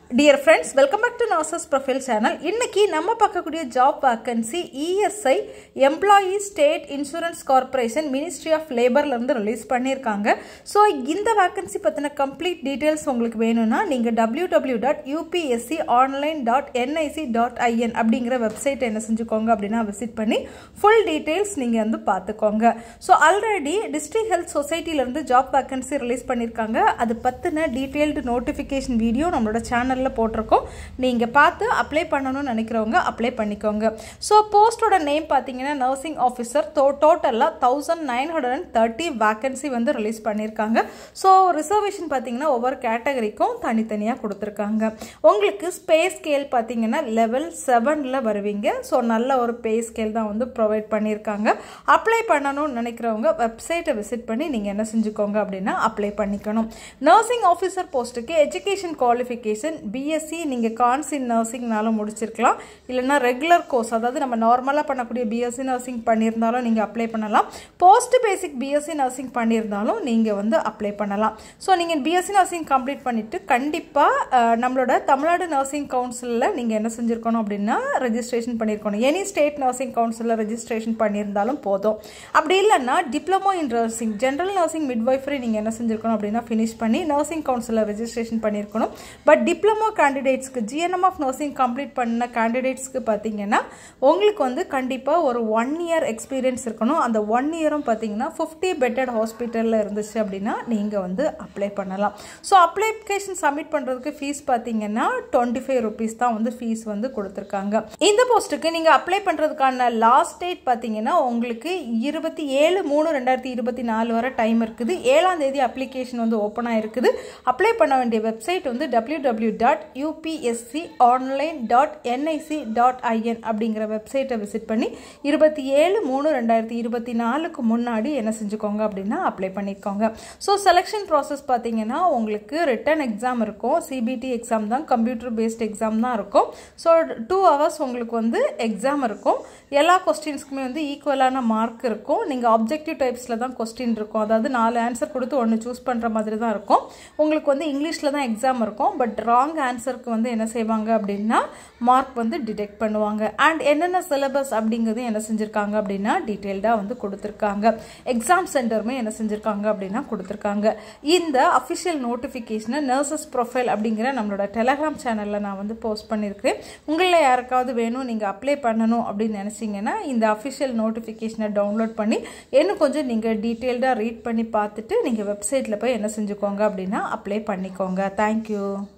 dear friends welcome back to நாசஸ் profile channel இன்னைக்கு நம்ம பார்க்கக்கூடிய job vacancy ESI employee state insurance corporation ministry of லேபர்லேருந்து release பண்ணியிருக்காங்க ஸோ இந்த வேக்கன்சி பற்றின கம்ப்ளீட் டீட்டெயில்ஸ் உங்களுக்கு வேணும்னா நீங்கள் W W dot UPSC online dot NIC dot IN அப்படிங்கிற வெப்சைட் என்ன செஞ்சுக்கோங்க அப்படின்னா விசிட் பண்ணி ஃபுல் டீட்டெயில்ஸ் நீங்கள் வந்து பார்த்துக்கோங்க ஸோ ஆல்ரெடி டிஸ்ட்ரிக்ட் ஹெல்த் சொசைட்டிலேருந்து ஜாப் வேக்கன்சி ரிலீஸ் பண்ணியிருக்காங்க அது பற்றின டீட்டெயில்டு நோட்டிஃபிகேஷன் வீடியோ நம்மளோட சேனலில் போட்டிருக்கோம் நீங்கள் பார்த்து அப்ளை பண்ணணும்னு நினைக்கிறவங்க அப்ளை பண்ணிக்கோங்க ஸோ போஸ்டோட நேம் பார்த்தீங்கன்னா நர்சிங் ஆஃபீஸர் டோ டோட்டலாக thousand nine hundred and thirty vacancy வந்து ரிலீஸ் பண்ணியிருக்காங்க ஸோ ரிசர்வேஷன் பார்த்தீங்கன்னா ஒவ்வொரு கேட்டகரிக்கும் தனித்தனியாக கொடுத்துருக்காங்க உங்களுக்கு ஸ்பே ஸ்கேல் பார்த்தீங்கன்னா லெவல் செவனில் வருவீங்க ஸோ நல்ல ஒரு பே ஸ்கேல் தான் வந்து ப்ரொவைட் பண்ணியிருக்காங்க அப்ளை பண்ணணும்னு நினைக்கிறவங்க வெப்சைட்டை விசிட் பண்ணி நீங்கள் என்ன செஞ்சுக்கோங்க அப்படின்னா அப்ளை பண்ணிக்கணும் நர்சிங் ஆஃபீஸர் போஸ்ட்டுக்கு எஜுகேஷன் குவாலிஃபிகேஷன் பிஎஸ்சி நீங்கள் கான்ஸ் இன் நர்சிங்னாலும் முடிச்சிருக்கலாம் இல்லைன்னா ரெகுலர் கோர்ஸ் அதாவது நம்ம நார்மலாக பண்ணக்கூடிய பிஎஸ்சி நர்சிங் பண்ணியிருந்தாலும் நீங்கள் அப்ளை பண்ணலாம் போஸ்ட் பேசிக் பிஎஸ்சி நர்சிங் பண்ணியிருந்தாலும் நீங்கள் வந்து அப்ளை பண்ணலாம் ஸோ நீங்கள் பிஎஸ்சி நர்சிங் கம்ப்ளீட் பண்ணிவிட்டு கண்டிப்பாக நம்மளோட தமிழ்நாடு நர்சிங் கவுன்சிலில் நீங்கள் என்ன செஞ்சுருக்கணும் அப்படின்னா ரெஜிஸ்ட்ரேஷன் பண்ணியிருக்கணும் எனி ஸ்டேட் நர்சிங் கவுன்சிலில் ரெஜிஸ்ட்ரேஷன் பண்ணியிருந்தாலும் போதும் அப்படி இல்லைன்னா diploma in nursing general nursing midwifery நீங்கள் என்ன செஞ்சுருக்கணும் அப்படின்னா ஃபினிஷ் பண்ணி நர்சிங் கவுன்சிலில் ரெஜிஸ்ட்ரேஷன் பண்ணியிருக்கணும் பட் டிப்ளமோ கேண்டிடேட்ஸ்க்கு ஜிஎன்எம் ஆஃப் நர்சிங் கம்ப்ளீட் பண்ண கேண்டிடேட்ஸ்க்கு பார்த்தீங்கன்னா உங்களுக்கு வந்து கண்டிப்பாக ஒரு ஒன் இயர் எக்ஸ்பீரியன்ஸ் இருக்கணும் அந்த ஒன் இயரும் பார்த்தீங்கன்னா ஃபிஃப்டி பெட்டட் ஹாஸ்பிட்டலில் இருந்துச்சு அப்படின்னா நீங்கள் வந்து அப்ளை பண்ணலாம் ஸோ அப்ளிகேஷன் சப்மிட் பண்ணுறதுக்கு ஃபீஸ் பார்த்தீங்கன்னா டுவெண்ட்டி ஃபைவ் ருபீஸ் தான் வந்து ஃபீஸ் வந்து கொடுத்துருக்காங்க இந்த போஸ்ட்டுக்கு நீங்கள் அப்ளை பண்ணுறதுக்கான லாஸ்ட் டேட் பார்த்தீங்கன்னா உங்களுக்கு இருபத்தி ஏழு மூணு ரெண்டாயிரத்தி இருபத்தி நாலு வரை டைம் இருக்குது ஏழாம் தேதி அப்ளிகேஷன் வந்து ஓப்பன் ஆயிருக்குது அப்ளை பண்ண வேண்டிய வெப்சைட் வந்து W W dot UPSC online dot NIC dot IN அப்படிங்கிற வெப்சைட்டை விசிட் பண்ணி இருபத்தி ஏழு மூணு ரெண்டாயிரத்தி இருபத்தி நாலுக்கு முன்னாடி என்ன செஞ்சுக்கோங்க அப்படின்னா அப்ளை பண்ணிக்கோங்க ஸோ செலெக்ஷன் ப்ராசஸ் பார்த்தீங்கன்னா உங்களுக்கு ரிட்டன் எக்ஸாம் இருக்கும் சிபிடி எக்ஸாம் தான் கம்ப்யூட்டர் பேஸ்ட் எக்ஸாம் தான் இருக்கும் ஸோ டூ ஹவர்ஸ் உங்களுக்கு வந்து எக்ஸாம் இருக்கும் எல்லா கொஸ்டின்ஸ்க்குமே வந்து ஈக்குவலான மார்க் இருக்கும் நீங்கள் ஆப்ஜெக்டிவ் டைப்ஸில் தான் கொஸ்டின் இருக்கும் அதாவது நாலு ஆன்சர் கொடுத்து ஒன்று சூஸ் பண்ணுற மாதிரி தான் இருக்கும் உங்களுக்கு வந்து இங்கிலீஷில் தான் எக்ஸாம் இருக்கும் பட் ராங் ஆன்சருக்கு வந்து என்ன செய்வாங்க அப்படின்னா மார்க் வந்து டிடெக்ட் பண்ணுவாங்க அண்ட் என்னென்ன சிலபஸ் அப்படிங்கிறது என்ன செஞ்சுருக்காங்க அப்படின்னா டீட்டெயில்டாக வந்து கொடுத்துருக்காங்க எக்ஸாம் சென்டருமே என்ன செஞ்சுருக்காங்க அப்படின்னா கொடுத்துருக்காங்க இந்த அஃபிஷியல் நோட்டிஃபிகேஷனை நர்சஸ் ப்ரொஃபைல் அப்படிங்கிற நம்மளோட டெலகிராம் சேனலில் நான் வந்து போஸ்ட் பண்ணியிருக்கிறேன் உங்களில் யாருக்காவது வேணும் நீங்கள் அப்ளை பண்ணணும் அப்படின்னு நினச்சிங்கன்னா இந்த அஃபிஷியல் நோட்டிஃபிகேஷனை டவுன்லோட் பண்ணி இன்னும் கொஞ்சம் நீங்கள் டீட்டெயில்டாக ரீட் பண்ணி பார்த்துட்டு நீங்கள் வெப்சைட்டில் போய் என்ன செஞ்சுக்கோங்க அப்படின்னா அப்ளை பண்ணிக்கோங்க தேங்க்யூ